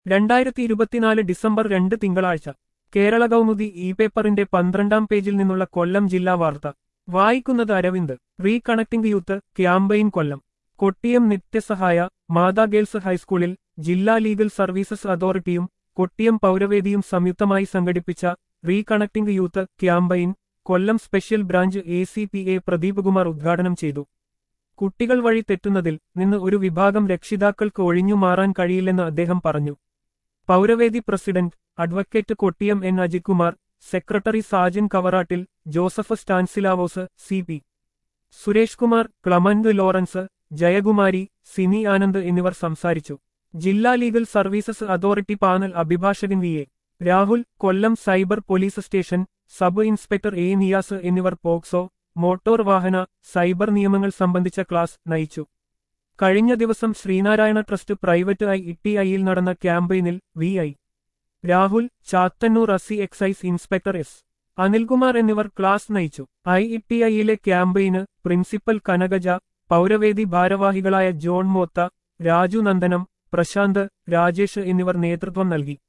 രണ്ടായിരത്തി ഇരുപത്തിനാല് ഡിസംബർ രണ്ട് തിങ്കളാഴ്ച കേരള കൗമുദി ഇ പേപ്പറിന്റെ പന്ത്രണ്ടാം പേജിൽ നിന്നുള്ള കൊല്ലം ജില്ലാ വാർത്ത വായിക്കുന്നത് Aravind reconnecting youth campaign Kollam Kottiyam Nithyasahaya Matha girls ഹൈസ്കൂളിൽ ജില്ലാ ലീഗൽ സർവീസസ് അതോറിറ്റിയും കൊട്ടിയം പൗരവേദിയും സംയുക്തമായി സംഘടിപ്പിച്ച reconnecting youth campaign Kollam special branch A C P A Pradeep Kumar ഉദ്ഘാടനം ചെയ്തു കുട്ടികൾ വഴി തെറ്റുന്നതിൽ നിന്ന് ഒരു വിഭാഗം രക്ഷിതാക്കൾക്ക് ഒഴിഞ്ഞു മാറാൻ കഴിയില്ലെന്ന് അദ്ദേഹം പറഞ്ഞു Pauravedi president advocate Kottiyam N Ajithkumar secretary Sajan Kavarattil Joseph Stanislaus C P Suresh Kumar Clement Lawrence Jayakumari Sini Anand എന്നിവർ സംസാരിച്ചു ജില്ലാ ലീഗൽ സർവീസസ് അതോറിറ്റി പാനൽ അഭിഭാഷകൻ V A Rahul Kollam cyber police station sub inspector A Niyas എന്നിവർ പോക്സോ മോട്ടോർ വാഹന സൈബർ നിയമങ്ങൾ സംബന്ധിച്ച ക്ലാസ് നയിച്ചു കഴിഞ്ഞ ദിവസം Sreenarayana trust private I E ഐയിൽ നടന്ന ക്യാമ്പയിനിൽ വി ഐ രാഹുൽ ചാത്തന്നൂർ അസി എക്സൈസ് ഇൻസ്പെക്ടർ എസ് അനിൽകുമാർ എന്നിവർ ക്ലാസ് നയിച്ചു ഐ ഇ ഐയിലെ ക്യാമ്പയിന് പ്രിൻസിപ്പൽ കനകജ പൗരവേദി ഭാരവാഹികളായ ജോൺ മോത്ത രാജു നന്ദനം പ്രശാന്ത് രാജേഷ് എന്നിവർ നേതൃത്വം നൽകി